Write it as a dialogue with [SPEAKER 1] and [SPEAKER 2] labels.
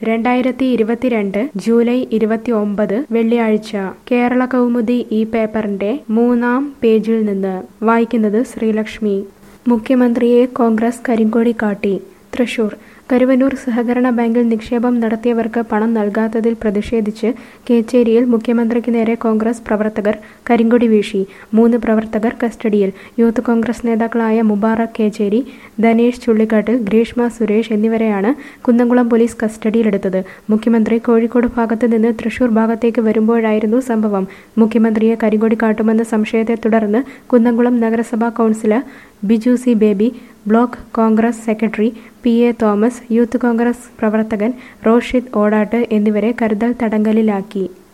[SPEAKER 1] രണ്ടായിരത്തി ഇരുപത്തിരണ്ട് ജൂലൈ ഇരുപത്തി ഒമ്പത് വെള്ളിയാഴ്ച കേരള കൗമുദി ഈ പേപ്പറിന്റെ മൂന്നാം പേജിൽ നിന്ന് വായിക്കുന്നത് ശ്രീലക്ഷ്മി മുഖ്യമന്ത്രിയെ കോൺഗ്രസ് കരിങ്കൊടി കാട്ടി തൃശൂർ കരുവന്നൂർ സഹകരണ ബാങ്കിൽ നിക്ഷേപം നടത്തിയവർക്ക് പണം നൽകാത്തതിൽ പ്രതിഷേധിച്ച് കേച്ചേരിയിൽ മുഖ്യമന്ത്രിക്ക് നേരെ കോൺഗ്രസ് പ്രവർത്തകർ കരിങ്കൊടി വീശി മൂന്ന് പ്രവർത്തകർ കസ്റ്റഡിയിൽ യൂത്ത് കോൺഗ്രസ് നേതാക്കളായ മുബാറക് കേച്ചേരി ധനേഷ് ചുള്ളിക്കാട്ടിൽ ഗ്രീഷ്മ സുരേഷ് എന്നിവരെയാണ് കുന്നംകുളം പോലീസ് കസ്റ്റഡിയിലെടുത്തത് മുഖ്യമന്ത്രി കോഴിക്കോട് ഭാഗത്ത് നിന്ന് തൃശൂർ ഭാഗത്തേക്ക് വരുമ്പോഴായിരുന്നു സംഭവം മുഖ്യമന്ത്രിയെ കരിങ്കൊടി കാട്ടുമെന്ന സംശയത്തെ തുടർന്ന് കുന്നംകുളം നഗരസഭാ councillor Biju C Baby block Congress secretary P A Thomas youth Congress പ്രവർത്തകൻ റോഷിദ് ഓടാട്ട് എന്നിവരെ കരുതൽ തടങ്കലിലാക്കി